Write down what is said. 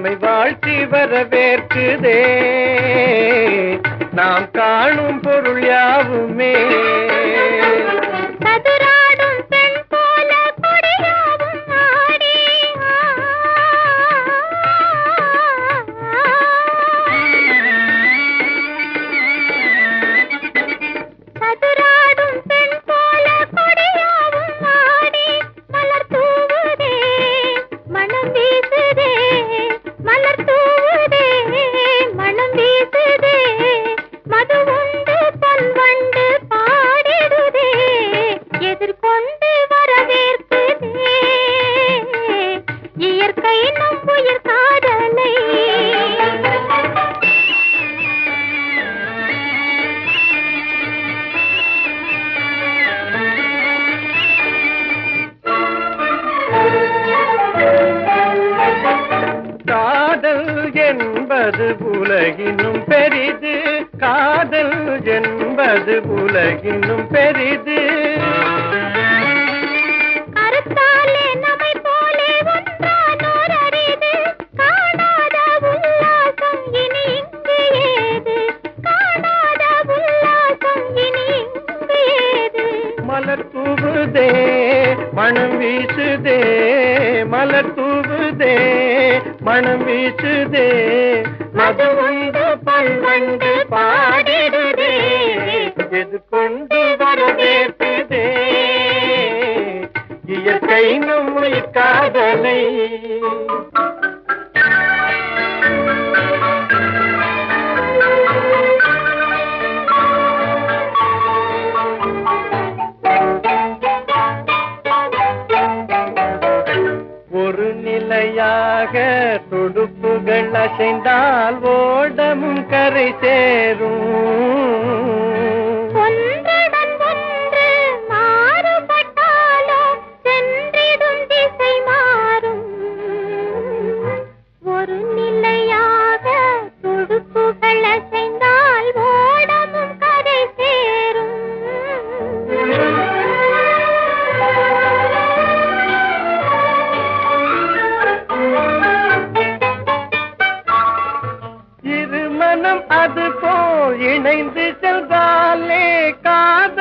நம்மை வாழ்த்தி வரவேற்குதே நாம் காணும் பொருள் யாவுமே சதுராடும் பெண் போல கொடியாவும் ஆடி சதுராடும் பெண் போல கொடியாவும் ஆடி மலர் தூவுதே மனம் வீசுதே மலர் தூவுதே மனம் வீசுதே மது உண்டு பொன்வண்டு பாடிடுதே எதிர்கொண்டு வரவேற்குதே இயற்கை நம் உயிர் காதலை காதல் என்பது உலகினும் பெரிது காதல் என்பது உலகினும் பெரிது கருத்தாலே நம்மை போலே ஒன்றானோர் அரிது காணாத உல்லாசம் இனி இங்கு ஏது காணாத உல்லாசம் இனி இங்கு ஏது மலர் தூவுதே மனம் வீசுதே மலர் தூவுதே மனம் வீசுதே மது உண்டு பல்வண்டு பாடிடுதே எது கொண்டு வரவேற்குதே இயற்கை நம்மை காதலை ஒரு நிலையாக துடுப்புகள் அசைந்தால் ஓடமும் கரை சேரும் ஒன்றுடன் ஒன்று மாறுபட்டாலோ சென்றிடும் திசை மாறும் ஒரு நிலையாக துடுப்புகள் அசைந்தால் ஓடமும் கரை சேரும் இருமனம் அது போல் இணைந்து சென்றாலே காதல்